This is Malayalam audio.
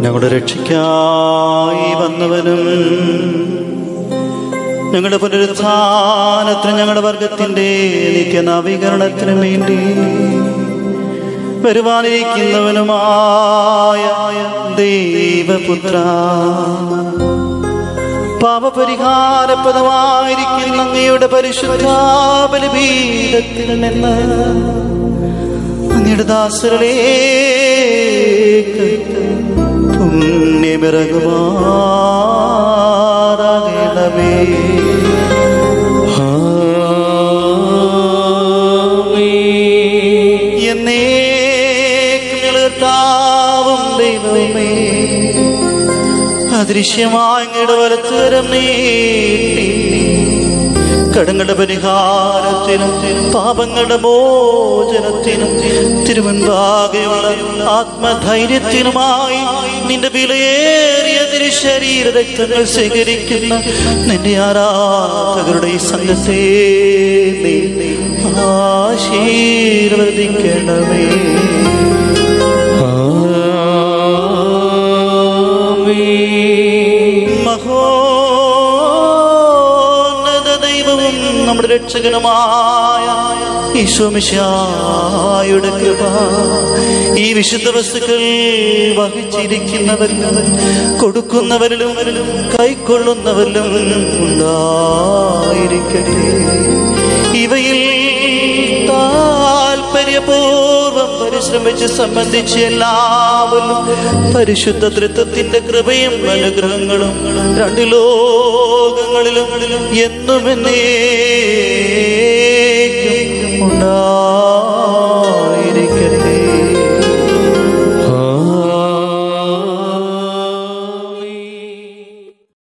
ഞങ്ങളുടെ രക്ഷയ്ക്കായി വന്നവനും ഞങ്ങളുടെ പുനരുത്ഥാനത്തിനും ഞങ്ങളുടെ വർഗത്തിന്റെ നിത്യനവീകരണത്തിനും വേണ്ടി വരുവാനിരിക്കുന്നവനുമായ ദൈവപുത്ര പാപപരിഹാരപ്രദമായിരിക്കുന്ന അങ്ങയുടെ പരിശുദ്ധ ബലിപീഠത്തിൽ നിന്ന് അങ്ങയുടെ ദാസരിലേക്ക് പുണ്യമിറകുമാറാകണമേ എന്നേക്കും ഞങ്ങൾക്കാവും ദൈവമേ അദൃശ്യമായ അങ്ങയുടെ വലത്തുകരം നീട്ടി കടങ്ങളുടെ പരിഹാരത്തിനും പാപങ്ങളുടെ മോചനത്തിനും തിരുമുൻപാകെയുള്ള ആത്മധൈര്യത്തിനുമായി നിന്റെ വിലയേറിയ തിരുശരീര രക്തങ്ങൾ സ്വീകരിക്കുന്ന നിന്റെ ആരാധകരുടെ ഈ സംഘത്തെ നീ ആശീർവദിക്കണമേ മഹോന്നത ദൈവവും നമ്മുടെ രക്ഷകനുമായ ഈശോമിശായുടെ കൃപ ഈ വിശുദ്ധ വസ്തുക്കൾ വഹിച്ചിരിക്കുന്നവരിലും കൊടുക്കുന്നവരിലും കൈക്കൊള്ളുന്നവരിലും ഉണ്ടായിരിക്കട്ടെ ഇവയിൽ താല്പര്യപൂർവം പരിശ്രമിച്ച് സംബന്ധിച്ച് എല്ലാവരും പരിശുദ്ധ തൃത്വത്തിന്റെ കൃപയും അനുഗ്രഹങ്ങളും രണ്ട് ലോകങ്ങളിലും എന്നും എന്നേക്കും ഉണ്ടായിരിക്കട്ടെ